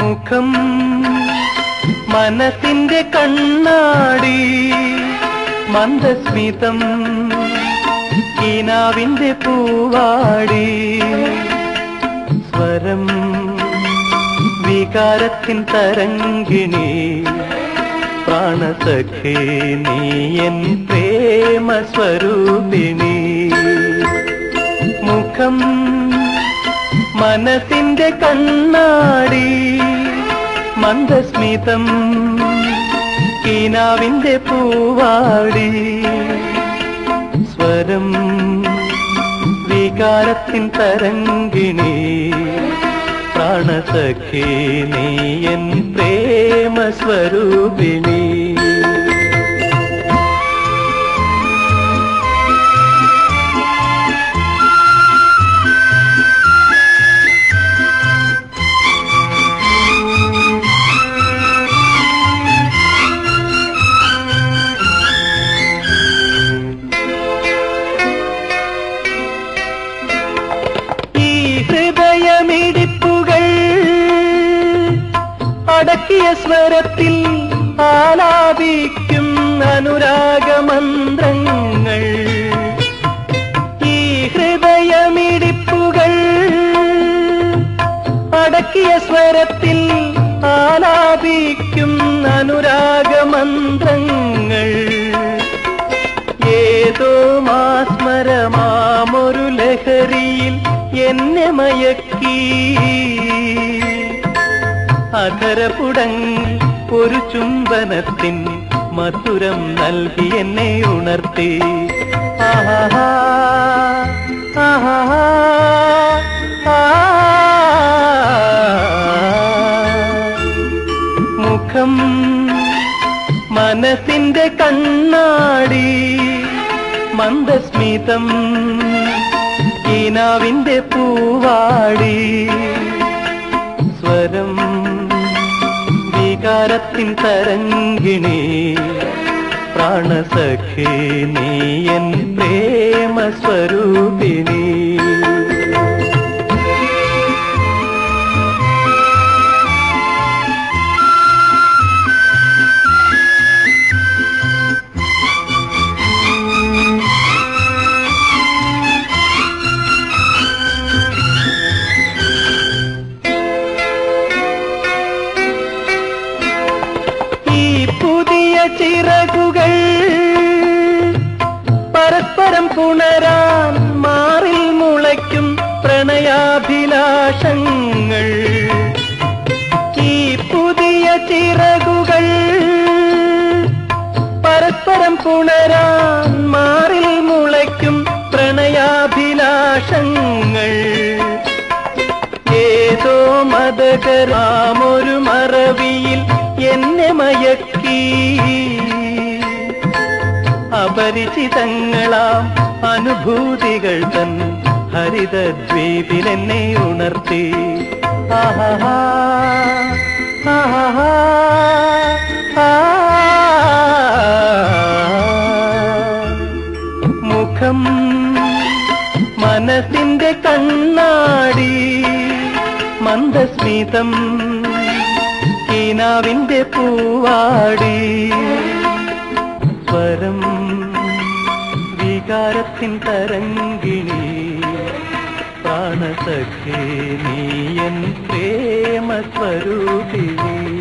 മുഖം മനസ്സിന്റെ കണ്ണാടി മന്ദസ്മിതം ഈനാവിന്റെ പൂവാടി സ്വരം വികാരത്തിൻ തരങ്കിണി പ്രാണസഖേ നീ എൻ പ്രേമ സ്വരൂപിണി മുഖം മനസ്സിന്റെ കണ്ണാടി മന്ദസ്മിതം കീനാവിന്റെ പൂവാടി സ്വരം വികാരത്തിൻ തരങ്കിണി പ്രാണസഖേ നീ എൻ പ്രേമ സ്വരൂപിണി ഈ ഹൃദയമിടിപ്പുകൾ അടക്കിയ സ്വരത്തിൽ ആലാപിക്കും അനുരാഗമന്ത്രങ്ങൾ ഈ ഹൃദയമിടിപ്പുകൾ അടക്കിയ സ്വരത്തിൽ ആലാപിക്കും അനുരാഗമന്ത്രങ്ങൾ ഏതോ മാസ്മരമാമൊരു ലഹരിയിൽ എന്നെ മയക്കി അധരപുടങ്ങി ഒരു ചുംബനത്തിൻ മധുരം നൽകി എന്നെ ഉണർത്തി ആഹാ ആഹാ മുഖം മനസ്സിന്റെ കണ്ണാടി മന്ദസ്മിതം ഈനാവിന്റെ പൂവാടി സ്വരം വികാരത്തിൻ തരങ്കിണി പ്രാണസഖേ നീ എൻ പ്രേമ സ്വരൂപിണി ഈ പുതിയ ചിറകുകൾ പരസ്പരം പുണരാൻ മാറിൽ മുളയ്ക്കും പ്രണയാഭിലാഷങ്ങൾ ഈ പുതിയ ചിറകുകൾ പരസ്പരം പുണരാൻ മാറിൽ മുളയ്ക്കും പ്രണയാഭിലാഷങ്ങൾ ഏതോ മതകരാമൊരു മറവിയിൽ എന്നെ മയക്കി അപരിചിതങ്ങളാം അനുഭൂതികൾ തൻ ഹരിതദ്വീപിൽ എന്നെ ഉണർത്തി ആഹാ ആഹാ മുഖം മനസ്സിന്റെ കണ്ണാടി മന്ദസ്മിതം കീനാവിന്റെ പൂവാടി സ്വരം വികാരത്തിൻ തരങ്കിണി പ്രാണസഖേ നീ എൻ പ്രേമ സ്വരൂപിണി